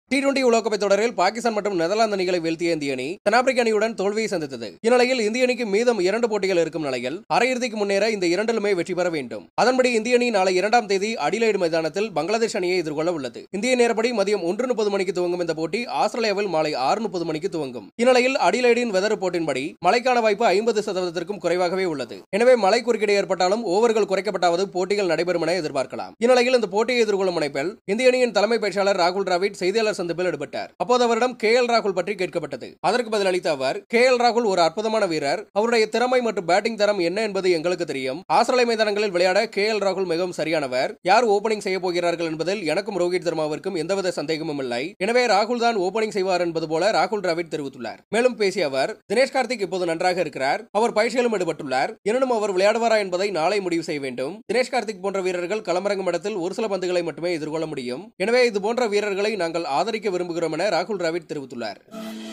T twenty உலகக்கோப்பை தொடரில் பாகிஸ்தான் மற்றும் நெதர்லாந்து அணிகளை வீழ்த்திய இந்திய அணி தென்னாப்பிரிக்க அணியுடன் தோல்வியை சந்தித்தது இந்நிலையில் இந்திய அணிக்கு மீதம் இரண்டு போட்டிகள் இருக்கும் நிலையில் அரையிறுதிக்கு முன்னேற இந்த இரண்டிலுமே வெற்றி பெற வேண்டும் அதன்படி இந்திய அணி நாளை இரண்டாம் தேதி அடிலைடு மைதானத்தில் பங்களாதேஷ் அணியை எதிர்கொள்ள உள்ளது இந்திய நேரப்படி மதியம் ஒன்று முப்பது மணிக்கு துவங்கும் இந்த போட்டி ஆஸ்திரேலியாவில் மாலை ஆறு முப்பது மணிக்கு துவங்கும் இந்நிலையில் அடிலைடின் வெதர் ரிப்போர்ட்டின்படி மழைக்கான வாய்ப்பு ஐம்பது சதவீதத்திற்கும் குறைவாகவே உள்ளது எனவே மழை குறுக்கீடு ஏற்பட்டாலும் ஓவர்கள் குறைக்கப்பட்டாவது போட்டிகள் நடைபெறும் என எதிர்பார்க்கலாம் இந்நிலையில் இந்த போட்டியை எதிர்கொள்ளும் முனைப்பில் இந்திய அணியின் தலைமை பயிற்சியாளர் ராகுல் டிராவிட் செய்தியாளர் சந்திப்பில் ஈடுபட்டார் அப்போது அவரிடம் கே எல் ராகுல் பற்றி கேட்கப்பட்டது அதற்கு பதிலளித்த அவர் கே எல் ராகுல் ஒரு அற்புதமான வீரர் அவருடைய திறமை மற்றும் பேட்டிங் தரம் என்ன என்பது எங்களுக்கு தெரியும் ஆஸ்திரேலிய மைதானங்களில் விளையாட கே எல் ராகுல் மிகவும் சரியானவர் யார் ஓபனிங் செய்ய போகிறார்கள் என்பதில் எனக்கும் ரோஹித் சர்மாவிற்கும் எந்தவித சந்தேகமும் இல்லை எனவே ராகுல் தான் ஓபனிங் செய்வார் என்பது போல ராகுல் டிராவிட் தெரிவித்துள்ளார் மேலும் பேசிய அவர் தினேஷ் கார்த்திக் இப்போது நன்றாக இருக்கிறார் அவர் பயிற்சியிலும் ஈடுபட்டுள்ளார் எனினும் அவர் விளையாடுவாரா என்பதை நாளை முடிவு செய்ய வேண்டும் தினேஷ் கார்த்திக் போன்ற வீரர்கள் களமிறங்கும் இடத்தில் ஒரு சில பந்துகளை மட்டுமே எதிர்கொள்ள முடியும் எனவே இது போன்ற வீரர்களை நாங்கள் ஆதரிக்க விரும்புகிறோம் என ராகுல் டிராவிட் தெரிவித்துள்ளார்